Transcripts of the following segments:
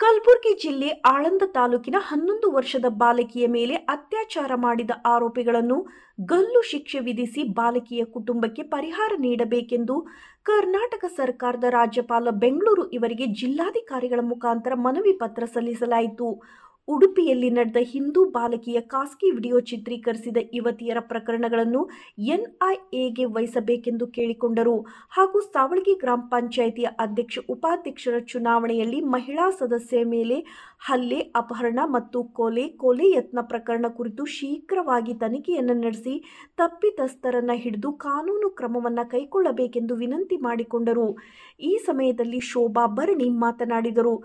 ಕಲಬುರಗಿ ಜಿಲ್ಲೆ ಆಳಂದ ತಾಲೂಕಿನ ಹನ್ನೊಂದು ವರ್ಷದ ಬಾಲಕಿಯ ಮೇಲೆ ಅತ್ಯಾಚಾರ ಮಾಡಿದ ಆರೋಪಿಗಳನ್ನು ಗಲ್ಲು ಶಿಕ್ಷೆ ವಿಧಿಸಿ ಬಾಲಕಿಯ ಕುಟುಂಬಕ್ಕೆ ಪರಿಹಾರ ನೀಡಬೇಕೆಂದು ಕರ್ನಾಟಕ ಸರ್ಕಾರದ ರಾಜ್ಯಪಾಲ ಬೆಂಗಳೂರು ಇವರಿಗೆ ಜಿಲ್ಲಾಧಿಕಾರಿಗಳ ಮುಖಾಂತರ ಮನವಿ ಪತ್ರ ಸಲ್ಲಿಸಲಾಯಿತು ಉಡುಪಿಯಲ್ಲಿ ನಡೆದ ಹಿಂದೂ ಬಾಲಕಿಯ ಖಾಸಗಿ ವಿಡಿಯೋ ಚಿತ್ರೀಕರಿಸಿದ ಯುವತಿಯರ ಪ್ರಕರಣಗಳನ್ನು ಎನ್ಐಎಗೆ ವಹಿಸಬೇಕೆಂದು ಕೇಳಿಕೊಂಡರು ಹಾಗೂ ಸಾವಳಗಿ ಗ್ರಾಮ ಪಂಚಾಯಿತಿಯ ಅಧ್ಯಕ್ಷ ಉಪಾಧ್ಯಕ್ಷರ ಚುನಾವಣೆಯಲ್ಲಿ ಮಹಿಳಾ ಸದಸ್ಯೆ ಮೇಲೆ ಹಲ್ಲೆ ಅಪಹರಣ ಮತ್ತು ಕೊಲೆ ಕೊಲೆ ಯತ್ನ ಪ್ರಕರಣ ಕುರಿತು ಶೀಘ್ರವಾಗಿ ತನಿಖೆಯನ್ನು ನಡೆಸಿ ತಪ್ಪಿತಸ್ಥರನ್ನ ಹಿಡಿದು ಕಾನೂನು ಕ್ರಮವನ್ನು ಕೈಗೊಳ್ಳಬೇಕೆಂದು ವಿನಂತಿ ಮಾಡಿಕೊಂಡರು ಈ ಸಮಯದಲ್ಲಿ ಶೋಭಾ ಭರಣಿ ಮಾತನಾಡಿದರು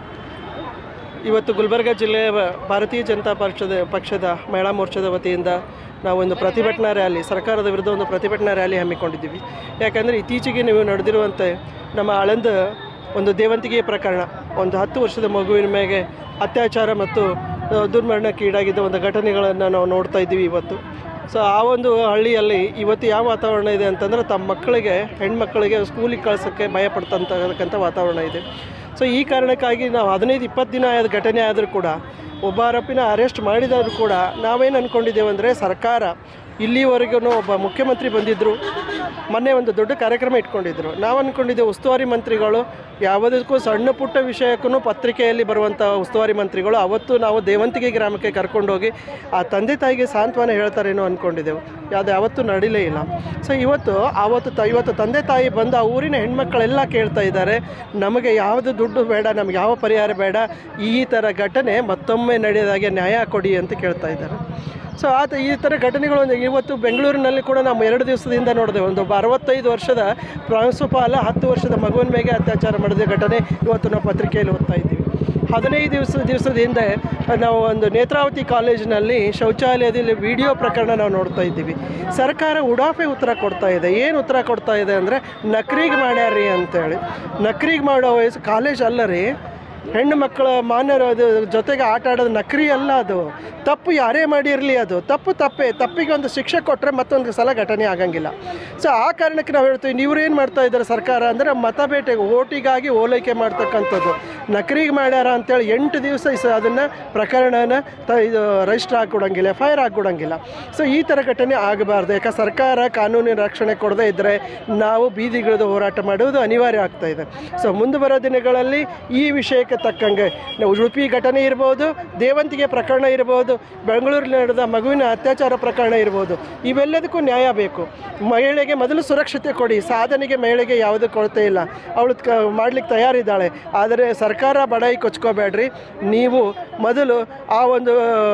ಇವತ್ತು ಗುಲ್ಬರ್ಗ ಜಿಲ್ಲೆಯ ಭಾರತೀಯ ಜನತಾ ಪಕ್ಷದ ಪಕ್ಷದ ಮಹಿಳಾ ಮೋರ್ಚಾದ ವತಿಯಿಂದ ನಾವು ಒಂದು ಪ್ರತಿಭಟನಾ ರ್ಯಾಲಿ ಸರ್ಕಾರದ ವಿರುದ್ಧ ಒಂದು ಪ್ರತಿಭಟನಾ ರ್ಯಾಲಿ ಹಮ್ಮಿಕೊಂಡಿದ್ದೀವಿ ಯಾಕಂದರೆ ಇತ್ತೀಚೆಗೆ ನೀವು ನಡೆದಿರುವಂತೆ ನಮ್ಮ ಆಳಂದ ಒಂದು ದೇವಂತಿಗೆ ಪ್ರಕರಣ ಒಂದು ಹತ್ತು ವರ್ಷದ ಮಗುವಿನ ಮೇಲೆ ಅತ್ಯಾಚಾರ ಮತ್ತು ಆ, ದುರ್ಮರಣಕ್ಕೀಡಾಗಿದ್ದ ಒಂದು ಘಟನೆಗಳನ್ನು ನಾವು ನೋಡ್ತಾ ಇದ್ದೀವಿ ಇವತ್ತು ಸೊ ಆ ಒಂದು ಹಳ್ಳಿಯಲ್ಲಿ ಇವತ್ತು ಯಾವ ವಾತಾವರಣ ಇದೆ ಅಂತಂದರೆ ತಮ್ಮ ಮಕ್ಕಳಿಗೆ ಹೆಣ್ಮಕ್ಕಳಿಗೆ ಸ್ಕೂಲಿಗೆ ಕಳ್ಸೋಕ್ಕೆ ಭಯ ಪಡ್ತಂತಕ್ಕಂಥ ವಾತಾವರಣ ಇದೆ ಸೊ ಈ ಕಾರಣಕ್ಕಾಗಿ ನಾವು ಹದಿನೈದು ಇಪ್ಪತ್ತು ದಿನ ಆದ ಘಟನೆ ಆದರೂ ಕೂಡ ಒಬ್ಬ ಆರೋಪಿನ ಅರೆಸ್ಟ್ ಮಾಡಿದರೂ ಕೂಡ ನಾವೇನು ಅಂದ್ಕೊಂಡಿದ್ದೇವೆ ಅಂದರೆ ಸರ್ಕಾರ ಇಲ್ಲಿವರೆಗೂ ಒಬ್ಬ ಮುಖ್ಯಮಂತ್ರಿ ಬಂದಿದ್ದರು ಮೊನ್ನೆ ಒಂದು ದೊಡ್ಡ ಕಾರ್ಯಕ್ರಮ ಇಟ್ಕೊಂಡಿದ್ರು ನಾವು ಅಂದ್ಕೊಂಡಿದ್ದೇವೆ ಉಸ್ತುವಾರಿ ಮಂತ್ರಿಗಳು ಯಾವುದಕ್ಕೂ ಸಣ್ಣ ಪುಟ್ಟ ವಿಷಯಕ್ಕೂ ಪತ್ರಿಕೆಯಲ್ಲಿ ಬರುವಂಥ ಉಸ್ತುವಾರಿ ಮಂತ್ರಿಗಳು ಅವತ್ತು ನಾವು ದೇವಂತಿಗೆ ಗ್ರಾಮಕ್ಕೆ ಕರ್ಕೊಂಡೋಗಿ ಆ ತಂದೆ ತಾಯಿಗೆ ಸಾಂತ್ವನ ಹೇಳ್ತಾರೇನೋ ಅಂದ್ಕೊಂಡಿದ್ದೆವು ಅದು ಯಾವತ್ತೂ ನಡೀಲೇ ಇಲ್ಲ ಸೊ ಇವತ್ತು ಆವತ್ತು ತ ಇವತ್ತು ತಂದೆ ತಾಯಿ ಬಂದು ಆ ಊರಿನ ಹೆಣ್ಮಕ್ಕಳೆಲ್ಲ ಕೇಳ್ತಾ ಇದ್ದಾರೆ ನಮಗೆ ಯಾವುದು ದುಡ್ಡು ಬೇಡ ನಮ್ಗೆ ಯಾವ ಪರಿಹಾರ ಬೇಡ ಈ ಥರ ಘಟನೆ ಮತ್ತೊಮ್ಮೆ ನಡೆಯೋದಾಗೆ ನ್ಯಾಯ ಕೊಡಿ ಅಂತ ಕೇಳ್ತಾ ಇದ್ದಾರೆ ಸೊ ಆತ ಈ ಥರ ಘಟನೆಗಳು ಒಂದು ಇವತ್ತು ಬೆಂಗಳೂರಿನಲ್ಲಿ ಕೂಡ ನಾವು ಎರಡು ದಿವಸದಿಂದ ನೋಡಿದೆ ಒಂದು ಒಬ್ಬ ಅರವತ್ತೈದು ವರ್ಷದ ಪ್ರಾಂಶುಪಾಲ ಹತ್ತು ವರ್ಷದ ಮಗುವಿನ ಮೇಲೆ ಅತ್ಯಾಚಾರ ಮಾಡಿದ ಘಟನೆ ಇವತ್ತು ನಾವು ಪತ್ರಿಕೆಯಲ್ಲಿ ಓದ್ತಾ ಇದ್ದೀವಿ ಹದಿನೈದು ದಿವಸ ದಿವಸದ ಹಿಂದೆ ನಾವು ಒಂದು ನೇತ್ರಾವತಿ ಕಾಲೇಜಿನಲ್ಲಿ ಶೌಚಾಲಯದಲ್ಲಿ ವಿಡಿಯೋ ಪ್ರಕರಣ ನಾವು ನೋಡ್ತಾ ಇದ್ದೀವಿ ಸರ್ಕಾರ ಉಡಾಫೆ ಉತ್ತರ ಕೊಡ್ತಾ ಇದೆ ಏನು ಉತ್ತರ ಕೊಡ್ತಾ ಇದೆ ಅಂದರೆ ನಕ್ರಿಗೆ ಮಾಡ್ಯಾರ್ರಿ ಅಂತೇಳಿ ನಕ್ರಿಗೆ ಮಾಡೋ ವಯಸ್ಸು ಕಾಲೇಜ್ ಅಲ್ಲ ರೀ ಹೆಣ್ಣು ಮಕ್ಕಳ ಮಾನ್ಯರ ಅದು ಜೊತೆಗೆ ಆಟ ಆಡೋದು ನಕ್ರಿ ಅಲ್ಲ ಅದು ತಪ್ಪು ಯಾರೇ ಮಾಡಿರಲಿ ಅದು ತಪ್ಪು ತಪ್ಪೇ ತಪ್ಪಿಗೆ ಒಂದು ಶಿಕ್ಷೆ ಕೊಟ್ಟರೆ ಮತ್ತೊಂದು ಸಲ ಘಟನೆ ಆಗಂಗಿಲ್ಲ ಸೊ ಆ ಕಾರಣಕ್ಕೆ ನಾವು ಹೇಳ್ತೀವಿ ನೀವು ಏನು ಮಾಡ್ತಾ ಇದ್ದಾರೆ ಸರ್ಕಾರ ಅಂದರೆ ಮತಬೇಟೆಗೆ ಓಟಿಗಾಗಿ ಓಲೈಕೆ ಮಾಡ್ತಕ್ಕಂಥದ್ದು ನಕರಿಗೆ ಮಾಡ್ಯಾರ ಅಂತೇಳಿ ಎಂಟು ದಿವಸ ಸ ಅದನ್ನು ಪ್ರಕರಣನ ತ ಇದು ರಿಜಿಸ್ಟರ್ ಹಾಕೊಡಂಗಿಲ್ಲ ಎಫ್ ಐ ಆರ್ ಹಾಕೊಡಂಗಿಲ್ಲ ಸೊ ಈ ಥರ ಘಟನೆ ಆಗಬಾರ್ದು ಯಾಕೆ ಸರ್ಕಾರ ಕಾನೂನಿನ ರಕ್ಷಣೆ ಕೊಡದೇ ಇದ್ದರೆ ನಾವು ಬೀದಿಗಿಳಿದು ಹೋರಾಟ ಮಾಡುವುದು ಅನಿವಾರ್ಯ ಆಗ್ತಾ ಇದೆ ಸೊ ಮುಂದೆ ಬರೋ ದಿನಗಳಲ್ಲಿ ಈ ವಿಷಯಕ್ಕೆ ತಕ್ಕಂಗೆ ನಾವು ಉಡುಪಿ ಘಟನೆ ಇರ್ಬೋದು ದೇವಂತಿಗೆ ಪ್ರಕರಣ ಇರ್ಬೋದು ಬೆಂಗಳೂರಲ್ಲಿ ನಡೆದ ಮಗುವಿನ ಅತ್ಯಾಚಾರ ಪ್ರಕರಣ ಇರ್ಬೋದು ಇವೆಲ್ಲದಕ್ಕೂ ನ್ಯಾಯ ಬೇಕು ಮಹಿಳೆಗೆ ಮೊದಲು ಸುರಕ್ಷತೆ ಕೊಡಿ ಸಾಧನೆಗೆ ಮಹಿಳೆಗೆ ಯಾವುದೇ ಕೊರತೆ ಇಲ್ಲ ಅವಳು ಕ ಮಾಡ್ಲಿಕ್ಕೆ ತಯಾರಿದ್ದಾಳೆ ಆದರೆ ಸರ್ಕಾರ ಬಡಾಯಿ ಕೊಚ್ಕೋಬೇಡ್ರಿ ನೀವು ಮೊದಲು ಆ ಒಂದು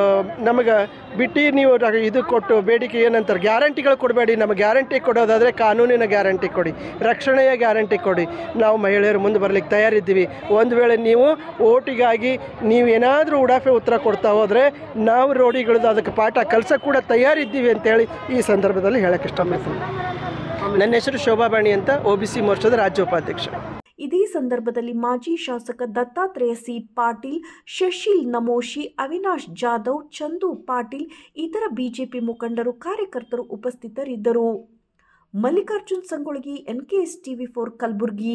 ನಮಗೆ ಬಿಟ್ಟು ನೀವು ರ- ಇದು ಕೊಟ್ಟು ಬೇಡಿಕೆ ಏನಂತಾರೆ ಗ್ಯಾರಂಟಿಗಳು ಕೊಡಬೇಡಿ ನಮಗೆ ಗ್ಯಾರಂಟಿ ಕೊಡೋದಾದರೆ ಕಾನೂನಿನ ಗ್ಯಾರಂಟಿ ಕೊಡಿ ರಕ್ಷಣೆಯ ಗ್ಯಾರಂಟಿ ಕೊಡಿ ನಾವು ಮಹಿಳೆಯರು ಮುಂದೆ ಬರಲಿಕ್ಕೆ ತಯಾರಿದ್ದೀವಿ ಒಂದು ವೇಳೆ ನೀವು ಓಟಿಗಾಗಿ ನೀವು ಏನಾದರೂ ಉಡಾಫೆ ಉತ್ತರ ಕೊಡ್ತಾ ಹೋದರೆ ನಾವು ರೋಡಿಗಳದ್ದು ಅದಕ್ಕೆ ಪಾಠ ಕಲ್ಸೋಕ್ಕೆ ಕೂಡ ತಯಾರಿದ್ದೀವಿ ಅಂತೇಳಿ ಈ ಸಂದರ್ಭದಲ್ಲಿ ಹೇಳಕ್ಕೆ ಇಷ್ಟಪಡ್ತೀನಿ ನನ್ನ ಹೆಸರು ಶೋಭಾಬಾಣಿ ಅಂತ ಒ ಬಿ ಸಿ ಮೋರ್ಚಾದ ರಾಜ್ಯ ಉಪಾಧ್ಯಕ್ಷ ಇದೇ ಸಂದರ್ಭದಲ್ಲಿ ಮಾಜಿ ಶಾಸಕ ದತ್ತಾತ್ರೇಯ ಸಿ ಪಾಟೀಲ್ ಶಶಿಲ್ ನಮೋಶಿ ಅವಿನಾಶ್ ಜಾಧವ್ ಚಂದು ಪಾಟೀಲ್ ಇತರ ಬಿಜೆಪಿ ಮುಖಂಡರು ಕಾರ್ಯಕರ್ತರು ಉಪಸ್ಥಿತರಿದ್ದರು Mallikarjun Sangolagi NKS TV four Kalaburgi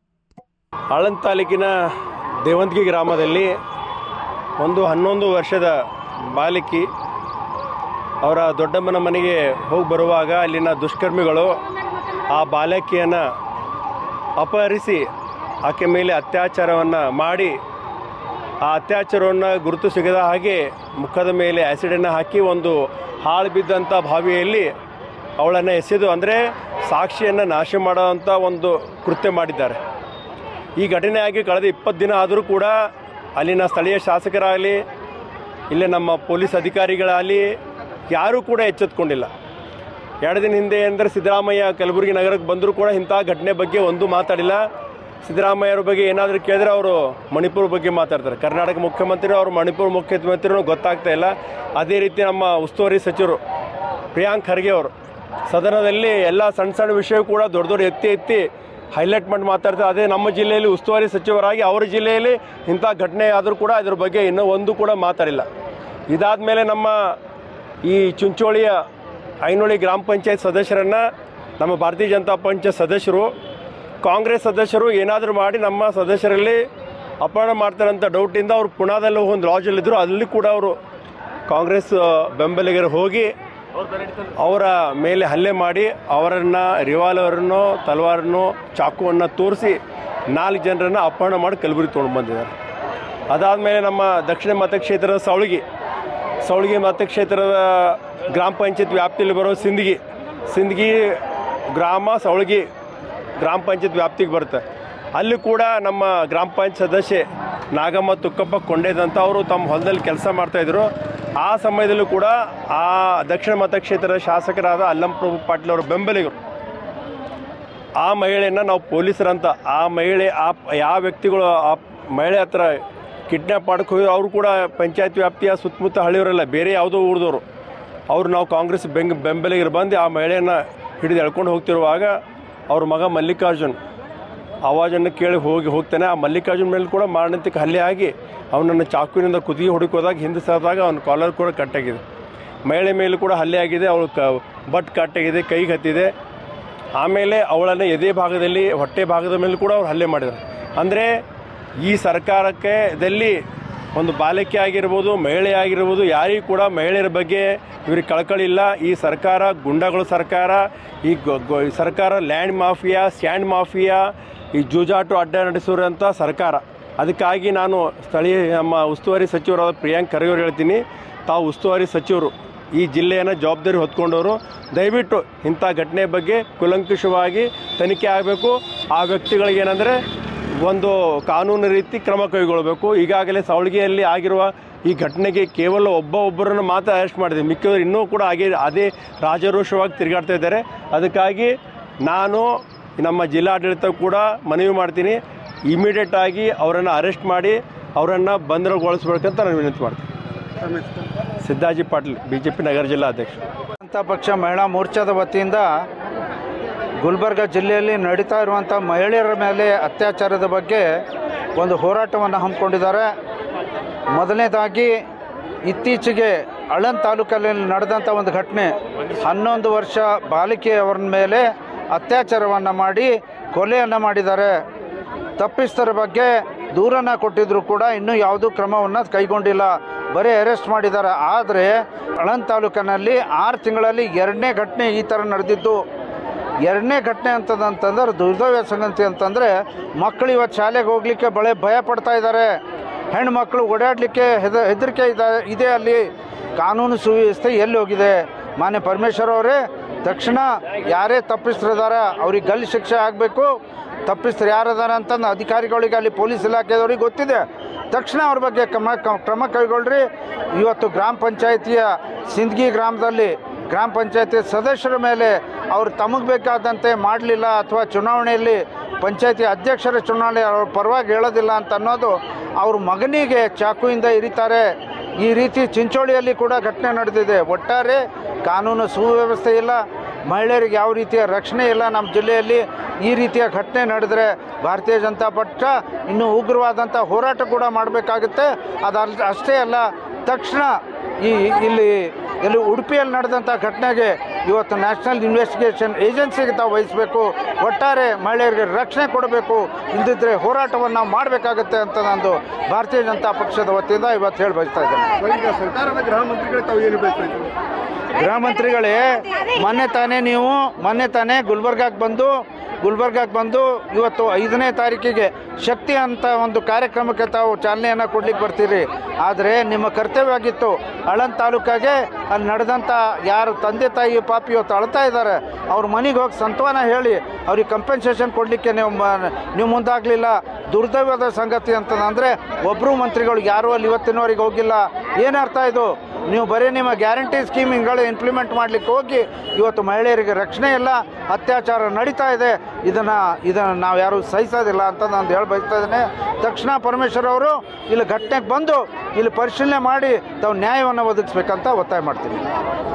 Aland ತಾಲೂಕಿನ ದೇವಂತಿಗೆ ಗ್ರಾಮದಲ್ಲಿ ಒಂದು ಹನ್ನೊಂದು ವರ್ಷದ ಬಾಲಕಿ ಅವರ ದೊಡ್ಡಮ್ಮನ ಮನೆಗೆ ಹೋಗಿ ಬರುವಾಗ ಅಲ್ಲಿನ ದುಷ್ಕರ್ಮಿಗಳು ಆ ಬಾಲಕಿಯನ್ನು ಅಪಹರಿಸಿ ಆಕೆ ಮೇಲೆ ಅತ್ಯಾಚಾರವನ್ನು ಮಾಡಿ ಆ ಅತ್ಯಾಚಾರವನ್ನು ಗುರುತು ಸಿಗದ ಹಾಗೆ ಮುಖದ ಮೇಲೆ ಆ್ಯಸಿಡನ್ನು ಹಾಕಿ ಒಂದು ಹಾಳು ಬಿದ್ದಂಥ ಬಾವಿಯಲ್ಲಿ ಅವಳನ್ನು ಎಸೆದು ಅಂದರೆ ಸಾಕ್ಷಿಯನ್ನು ನಾಶ ಮಾಡುವಂಥ ಒಂದು ಕೃತ್ಯ ಮಾಡಿದ್ದಾರೆ ಈ ಘಟನೆ ಆಗಿ ಕಳೆದ ಇಪ್ಪತ್ತು ದಿನ ಆದರೂ ಕೂಡ ಅಲ್ಲಿನ ಸ್ಥಳೀಯ ಶಾಸಕರಾಗಲಿ ಇಲ್ಲೇ ನಮ್ಮ ಪೊಲೀಸ್ ಅಧಿಕಾರಿಗಳಾಗಲಿ ಯಾರೂ ಕೂಡ ಎಚ್ಚೆತ್ಕೊಂಡಿಲ್ಲ ಎರಡು ದಿನ ಹಿಂದೆ ಅಂದರೆ ಸಿದ್ದರಾಮಯ್ಯ ಕಲಬುರಗಿ ನಗರಕ್ಕೆ ಬಂದರೂ ಕೂಡ ಇಂಥ ಘಟನೆ ಬಗ್ಗೆ ಒಂದು ಮಾತಾಡಿಲ್ಲ ಸಿದ್ದರಾಮಯ್ಯವ್ರ ಬಗ್ಗೆ ಏನಾದರೂ ಕೇಳಿದ್ರೆ ಅವರು ಮಣಿಪುರ ಬಗ್ಗೆ ಮಾತಾಡ್ತಾರೆ ಕರ್ನಾಟಕ ಮುಖ್ಯಮಂತ್ರಿ ಅವರು ಮಣಿಪುರ ಮುಖ್ಯಮಂತ್ರಿನೂ ಗೊತ್ತಾಗ್ತಾ ಇಲ್ಲ ಅದೇ ರೀತಿ ನಮ್ಮ ಉಸ್ತುವಾರಿ ಸಚಿವರು ಪ್ರಿಯಾಂಕ್ ಖರ್ಗೆ ಅವರು ಸದನದಲ್ಲಿ ಎಲ್ಲ ಸಣ್ಣ ಸಣ್ಣ ವಿಷಯ ಕೂಡ ದೊಡ್ಡ ದೊಡ್ಡ ಎತ್ತಿ ಎತ್ತಿ ಹೈಲೈಟ್ ಮಾಡಿ ಮಾತಾಡ್ತಾರೆ ಅದೇ ನಮ್ಮ ಜಿಲ್ಲೆಯಲ್ಲಿ ಉಸ್ತುವಾರಿ ಸಚಿವರಾಗಿ ಅವರ ಜಿಲ್ಲೆಯಲ್ಲಿ ಇಂಥ ಘಟನೆ ಆದರೂ ಕೂಡ ಇದ್ರ ಬಗ್ಗೆ ಇನ್ನೂ ಒಂದು ಕೂಡ ಮಾತಾಡಿಲ್ಲ ಇದಾದ ಮೇಲೆ ನಮ್ಮ ಈ ಚುಂಚೋಳಿಯ ಐನೋಳಿ ಗ್ರಾಮ ಪಂಚಾಯತ್ ಸದಸ್ಯರನ್ನು ನಮ್ಮ ಭಾರತೀಯ ಜನತಾ ಪಂಚಾಯತ್ ಸದಸ್ಯರು ಕಾಂಗ್ರೆಸ್ ಸದಸ್ಯರು ಏನಾದರೂ ಮಾಡಿ ನಮ್ಮ ಸದಸ್ಯರಲ್ಲಿ ಅಪಹರಣ ಮಾಡ್ತಾರೆ ಅಂತ ಡೌಟಿಂದ ಅವರು ಪುಣಾದಲ್ಲಿ ಒಂದು ಲಾಜಲ್ಲಿದ್ದರು ಅಲ್ಲಿ ಕೂಡ ಅವರು ಕಾಂಗ್ರೆಸ್ ಬೆಂಬಲಿಗರು ಹೋಗಿ ಅವರ ಮೇಲೆ ಹಲ್ಲೆ ಮಾಡಿ ಅವರನ್ನು ರಿವಾಲ್ವರನ್ನು ತಲವಾರನ್ನು ಚಾಕುವನ್ನು ತೋರಿಸಿ ನಾಲ್ಕು ಜನರನ್ನು ಅಪಹರಣ ಮಾಡಿ ಕಲಬುರಗಿ ತೊಗೊಂಡು ಬಂದಿದ್ದಾರೆ ಅದಾದಮೇಲೆ ನಮ್ಮ ದಕ್ಷಿಣ ಮತಕ್ಷೇತ್ರದ ಸವಳಗಿ ಸವಳಗಿ ಮತಕ್ಷೇತ್ರದ ಗ್ರಾಮ ಪಂಚಾಯತ್ ವ್ಯಾಪ್ತಿಯಲ್ಲಿ ಬರೋ ಸಿಂದಗಿ ಸಿಂದಗಿ ಗ್ರಾಮ ಸವಳಗಿ ಗ್ರಾಮ ಪಂಚಾಯತ್ ವ್ಯಾಪ್ತಿಗೆ ಬರುತ್ತೆ ಅಲ್ಲಿ ಕೂಡ ನಮ್ಮ ಗ್ರಾಮ ಪಂಚಾಯತ್ ಸದಸ್ಯೆ ನಾಗಮ್ಮ ತುಕ್ಕಪ್ಪ ಕೊಂಡೇದಂತ ಅವರು ತಮ್ಮ ಹೊಲದಲ್ಲಿ ಕೆಲಸ ಮಾಡ್ತಾಯಿದ್ರು ಆ ಸಮಯದಲ್ಲೂ ಕೂಡ ಆ ದಕ್ಷಿಣ ಮತಕ್ಷೇತ್ರದ ಶಾಸಕರಾದ ಅಲ್ಲಂ ಪ್ರಭು ಪಾಟೀಲ್ ಅವರ ಬೆಂಬಲಿಗರು ಆ ಮಹಿಳೆಯನ್ನು ನಾವು ಪೊಲೀಸರಂತ ಆ ಮಹಿಳೆ ಆ ಯಾವ ವ್ಯಕ್ತಿಗಳು ಆ ಮಹಿಳೆ ಹತ್ರ ಕಿಡ್ನ್ಯಾಪ್ ಮಾಡಕ್ಕೆ ಹೋಗಿ ಅವರು ಕೂಡ ಪಂಚಾಯತ್ ವ್ಯಾಪ್ತಿಯ ಸುತ್ತಮುತ್ತ ಹಳ್ಳಿಯವರಲ್ಲ ಬೇರೆ ಯಾವುದೋ ಊರಿದವರು ಅವರು ನಾವು ಕಾಂಗ್ರೆಸ್ ಬೆಂಗ್ ಬೆಂಬಲಿಗರು ಬಂದು ಆ ಮಹಿಳೆಯನ್ನು ಹಿಡಿದು ಎಳ್ಕೊಂಡು ಹೋಗ್ತಿರುವಾಗ ಅವ್ರ ಮಗ ಮಲ್ಲಿಕಾರ್ಜುನ್ ಆವಾಜನ್ನು ಕೇಳಿ ಹೋಗಿ ಹೋಗ್ತಾನೆ ಆ ಮಲ್ಲಿಕಾರ್ಜುನ್ ಮೇಲೆ ಕೂಡ ಮಾರಣಾಂತಿಕ ಹಲ್ಲೆ ಆಗಿ ಅವನನ್ನು ಚಾಕುವಿನಿಂದ ಕುದಿಗೆ ಹುಡುಕೋದಾಗ ಹಿಂದೆ ಸರಿದಾಗ ಅವನ ಕಾಲರ್ ಕೂಡ ಕಟ್ಟಾಗಿದೆ ಮಹಿಳೆ ಮೇಲೂ ಕೂಡ ಹಲ್ಲೆ ಆಗಿದೆ ಅವಳು ಕ ಬಟ್ ಕಟ್ಟಾಗಿದೆ ಕೈಗೆ ಹತ್ತಿದೆ ಆಮೇಲೆ ಅವಳನ್ನು ಎದೆ ಭಾಗದಲ್ಲಿ ಹೊಟ್ಟೆ ಭಾಗದ ಮೇಲೆ ಕೂಡ ಅವ್ರು ಹಲ್ಲೆ ಮಾಡಿದ್ದಾರೆ ಅಂದರೆ ಈ ಸರ್ಕಾರಕ್ಕೆ ದಲ್ಲಿ ಒಂದು ಬಾಲಕಿ ಆಗಿರ್ಬೋದು ಮಹಿಳೆ ಆಗಿರ್ಬೋದು ಯಾರಿಗೂ ಕೂಡ ಮಹಿಳೆಯರ ಬಗ್ಗೆ ಇವ್ರಿಗೆ ಕಳಕಳಿ ಇಲ್ಲ ಈ ಸರ್ಕಾರ ಗುಂಡಗಳ ಸರ್ಕಾರ ಈ ಗೊ- ಗೊ- ಈ ಸರ್ಕಾರ ಲ್ಯಾಂಡ್ ಮಾಫಿಯಾ ಸ್ಯಾಂಡ್ ಮಾಫಿಯಾ ಈ ಜೂಜಾಟು ಅಡ್ಡ ನಡೆಸಿರುವಂಥ ಸರ್ಕಾರ ಅದಕ್ಕಾಗಿ ನಾನು ಸ್ಥಳೀಯ ನಮ್ಮ ಉಸ್ತುವಾರಿ ಸಚಿವರಾದ ಪ್ರಿಯಾಂಕ್ ಖರ್ಗೆ ಅವ್ರು ಹೇಳ್ತೀನಿ ತಾವು ಉಸ್ತುವಾರಿ ಸಚಿವರು ಈ ಜಿಲ್ಲೆಯನ್ನು ಜವಾಬ್ದಾರಿ ಹೊತ್ಕೊಂಡವರು ದಯವಿಟ್ಟು ಇಂಥ ಘಟನೆ ಬಗ್ಗೆ ಕುಲಂಕುಷವಾಗಿ ತನಿಖೆ ಆಗಬೇಕು ಆ ವ್ಯಕ್ತಿಗಳಿಗೆ ಏನಂದರೆ ಒಂದು ಕಾನೂನು ರೀತಿ ಕ್ರಮ ಕೈಗೊಳ್ಳಬೇಕು ಈಗಾಗಲೇ ಸವಳಗಿಯಲ್ಲಿ ಆಗಿರುವ ಈ ಘಟನೆಗೆ ಕೇವಲ ಒಬ್ಬ ಒಬ್ಬರನ್ನು ಮಾತ್ರ ಅರೆಸ್ಟ್ ಮಾಡಿದೆ ಮಿಕ್ಕಿದವರು ಇನ್ನೂ ಕೂಡ ಹಾಗೆ ಅದೇ ರಾಜರೋಷವಾಗಿ ತಿರುಗಾಡ್ತಾ ಇದ್ದಾರೆ ಅದಕ್ಕಾಗಿ ನಾನು ನಮ್ಮ ಜಿಲ್ಲಾಡಳಿತ ಕೂಡ ಮನವಿ ಮಾಡ್ತೀನಿ ಇಮಿಡಿಯೇಟ್ ಆಗಿ ಅವರನ್ನು ಅರೆಸ್ಟ್ ಮಾಡಿ ಅವರನ್ನು ಬಂಧನಗೊಳಿಸ್ಬೇಕಂತ ನಾನು ವಿನಂತಿ ಮಾಡ್ತೀನಿ Siddaji Patil B J P ನಗರ ಜಿಲ್ಲಾಧ್ಯಕ್ಷ ಜನತಾ ಪಕ್ಷ ಮಹಿಳಾ ಮೋರ್ಚಾದ ವತಿಯಿಂದ ಗುಲ್ಬರ್ಗ ಜಿಲ್ಲೆಯಲ್ಲಿ ನಡೀತಾ ಇರುವಂಥ ಮಹಿಳೆಯರ ಮೇಲೆ ಅತ್ಯಾಚಾರದ ಬಗ್ಗೆ ಒಂದು ಹೋರಾಟವನ್ನು ಹಮ್ಮಿಕೊಂಡಿದ್ದಾರೆ ಮೊದಲನೇದಾಗಿ ಇತ್ತೀಚೆಗೆ ಅಳನ್ ತಾಲೂಕಲ್ಲಿ ನಡೆದಂಥ ಒಂದು ಘಟನೆ ಹನ್ನೊಂದು ವರ್ಷ ಬಾಲಿಕೆಯವರ ಮೇಲೆ ಅತ್ಯಾಚಾರವನ್ನು ಮಾಡಿ ಕೊಲೆಯನ್ನು ಮಾಡಿದ್ದಾರೆ ತಪ್ಪಿಸ್ತರ ಬಗ್ಗೆ ದೂರನ್ನು ಕೊಟ್ಟಿದ್ರು ಕೂಡ ಇನ್ನೂ ಯಾವುದೂ ಕ್ರಮವನ್ನು ಕೈಗೊಂಡಿಲ್ಲ ಬರೀ ಅರೆಸ್ಟ್ ಮಾಡಿದ್ದಾರೆ ಆದರೆ ಅಳನ್ ತಾಲೂಕಿನಲ್ಲಿ ಆರು ತಿಂಗಳಲ್ಲಿ ಎರಡನೇ ಘಟನೆ ಈ ಥರ ನಡೆದಿದ್ದು ಎರಡನೇ ಘಟನೆ ಅಂತದಂತಂದ್ರೆ ದುರ್ದೈವ ಸಂಗತಿ ಅಂತಂದರೆ ಮಕ್ಕಳು ಇವತ್ತು ಶಾಲೆಗೆ ಹೋಗಲಿಕ್ಕೆ ಬಳೆ ಭಯ ಪಡ್ತಾ ಇದ್ದಾರೆ ಹೆಣ್ಮಕ್ಳು ಓಡಾಡಲಿಕ್ಕೆ ಹೆದ ಹೆದರಿಕೆ ಇದೆ ಇದೆ ಅಲ್ಲಿ ಕಾನೂನು ಸುವ್ಯವಸ್ಥೆ ಎಲ್ಲಿ ಹೋಗಿದೆ ಮಾನ್ಯ ಪರಮೇಶ್ವರ್ ಅವರೇ ತಕ್ಷಣ ಯಾರೇ ತಪ್ಪಿಸ್ತಿದಾರ ಅವ್ರಿಗೆ ಗಲ್ಲಿ ಶಿಕ್ಷೆ ಆಗಬೇಕು ತಪ್ಪಿಸ್ತಾರೆ ಯಾರದಾರ ಅಂತಂದು ಅಧಿಕಾರಿಗಳಿಗೆ ಅಲ್ಲಿ ಪೊಲೀಸ್ ಇಲಾಖೆದವ್ರಿಗೆ ಗೊತ್ತಿದೆ ತಕ್ಷಣ ಅವ್ರ ಬಗ್ಗೆ ಕ್ರಮ ಕ್ರಮ ಕೈಗೊಳ್ಳ್ರಿ ಇವತ್ತು ಗ್ರಾಮ ಪಂಚಾಯಿತಿಯ ಸಿಂದಗಿ ಗ್ರಾಮದಲ್ಲಿ ಗ್ರಾಮ ಪಂಚಾಯತಿ ಸದಸ್ಯರ ಮೇಲೆ ಅವರು ತಮಗೆ ಬೇಕಾದಂತೆ ಮಾಡಲಿಲ್ಲ ಅಥವಾ ಚುನಾವಣೆಯಲ್ಲಿ ಪಂಚಾಯತಿ ಅಧ್ಯಕ್ಷರ ಚುನಾವಣೆ ಅವ್ರ ಪರವಾಗಿ ಹೇಳೋದಿಲ್ಲ ಅಂತ ಅನ್ನೋದು ಅವ್ರ ಮಗನಿಗೆ ಚಾಕುವಿಂದ ಇರಿತಾರೆ ಈ ರೀತಿ ಚಿಂಚೋಳಿಯಲ್ಲಿ ಕೂಡ ಘಟನೆ ನಡೆದಿದೆ ಒಟ್ಟಾರೆ ಕಾನೂನು ಸುವ್ಯವಸ್ಥೆ ಇಲ್ಲ ಮಹಿಳೆಯರಿಗೆ ಯಾವ ರೀತಿಯ ರಕ್ಷಣೆ ಇಲ್ಲ ನಮ್ಮ ಜಿಲ್ಲೆಯಲ್ಲಿ ಈ ರೀತಿಯ ಘಟನೆ ನಡೆದರೆ ಭಾರತೀಯ ಜನತಾ ಪಕ್ಷ ಇನ್ನೂ ಉಗ್ರವಾದಂಥ ಹೋರಾಟ ಕೂಡ ಮಾಡಬೇಕಾಗುತ್ತೆ ಅದಲ್ಲ ಅಷ್ಟೇ ಅಲ್ಲ ತಕ್ಷಣ ಈ ಇಲ್ಲಿ ಇಲ್ಲಿ ಉಡುಪಿಯಲ್ಲಿ ನಡೆದಂಥ ಘಟನೆಗೆ ಇವತ್ತು ನ್ಯಾಷನಲ್ ಇನ್ವೆಸ್ಟಿಗೇಷನ್ ಏಜೆನ್ಸಿಗೆ ತಾವು ವಹಿಸಬೇಕು ಒಟ್ಟಾರೆ ಮಹಿಳೆಯರಿಗೆ ರಕ್ಷಣೆ ಕೊಡಬೇಕು ಇಲ್ಲದಿದ್ದರೆ ಹೋರಾಟವನ್ನು ನಾವು ಮಾಡಬೇಕಾಗುತ್ತೆ ಅಂತ ನಂದು ಭಾರತೀಯ ಜನತಾ ಪಕ್ಷದ ವತಿಯಿಂದ ಇವತ್ತು ಹೇಳಿ ಬಯಸ್ತಾ ಇದ್ದೇನೆ ಈಗ ಸರ್ಕಾರದ ಗೃಹ ಮಂತ್ರಿಗಳಿಗೆ ತಾವು ಏನು ಬೇಕು ಗೃಹ ಮಂತ್ರಿಗಳೇ ಮೊನ್ನೆ ತಾನೇ ನೀವು ಮೊನ್ನೆ ತಾನೇ ಗುಲ್ಬರ್ಗಾಕ್ಕೆ ಬಂದು ಗುಲ್ಬರ್ಗಾಕ್ಕೆ ಬಂದು ಇವತ್ತು ಐದನೇ ತಾರೀಕಿಗೆ ಶಕ್ತಿ ಅಂತ ಒಂದು ಕಾರ್ಯಕ್ರಮಕ್ಕೆ ತಾವು ಚಾಲನೆಯನ್ನು ಕೊಡ್ಲಿಕ್ಕೆ ಬರ್ತೀರಿ ಆದರೆ ನಿಮ್ಮ ಕರ್ತವ್ಯ ಆಗಿತ್ತು ಆಳಂದ್ ತಾಲೂಕಾಗೆ ಅಲ್ಲಿ ನಡೆದಂಥ ಯಾರು ತಂದೆ ತಾಯಿ ಪಾಪಿ ಇವತ್ತು ಅಳ್ತಾ ಇದ್ದಾರೆ ಅವ್ರ ಮನೆಗೆ ಹೋಗಿ ಸಂತ್ವನ ಹೇಳಿ ಅವ್ರಿಗೆ ಕಂಪೆನ್ಸೇಷನ್ ಕೊಡಲಿಕ್ಕೆ ನೀವು ಮ- ನೀವು ಮುಂದಾಗಲಿಲ್ಲ ದುರ್ದೈವದ ಸಂಗತಿ ಅಂತಂದರೆ ಒಬ್ಬರು ಮಂತ್ರಿಗಳು ಯಾರೂ ಅಲ್ಲಿ ಇವತ್ತಿನವರೆಗೆ ಹೋಗಿಲ್ಲ ಏನರ್ಥ ಇದು ನೀವು ಬರೀ ನಿಮ್ಮ ಗ್ಯಾರಂಟಿ ಸ್ಕೀಮಿಂಗ್ಗಳು ಇಂಪ್ಲಿಮೆಂಟ್ ಮಾಡಲಿಕ್ಕೆ ಹೋಗಿ ಇವತ್ತು ಮಹಿಳೆಯರಿಗೆ ರಕ್ಷಣೆ ಇಲ್ಲ ಅತ್ಯಾಚಾರ ನಡೀತಾ ಇದೆ ಇದನ್ನು ಇದನ್ನು ನಾವು ಯಾರೂ ಸಹಿಸೋದಿಲ್ಲ ಅಂತ ನಾನು ಹೇಳಿ ಬಯಸ್ತಾ ಇದ್ದೇನೆ ತಕ್ಷಣ ಪರಮೇಶ್ವರ್ ಅವರು ಇಲ್ಲಿ ಘಟನೆಗೆ ಬಂದು ಇಲ್ಲಿ ಪರಿಶೀಲನೆ ಮಾಡಿ ತಾವು ನ್ಯಾಯವನ್ನು ಒದಗಿಸ್ಬೇಕಂತ ಒತ್ತಾಯ ಮಾಡ್ತೀನಿ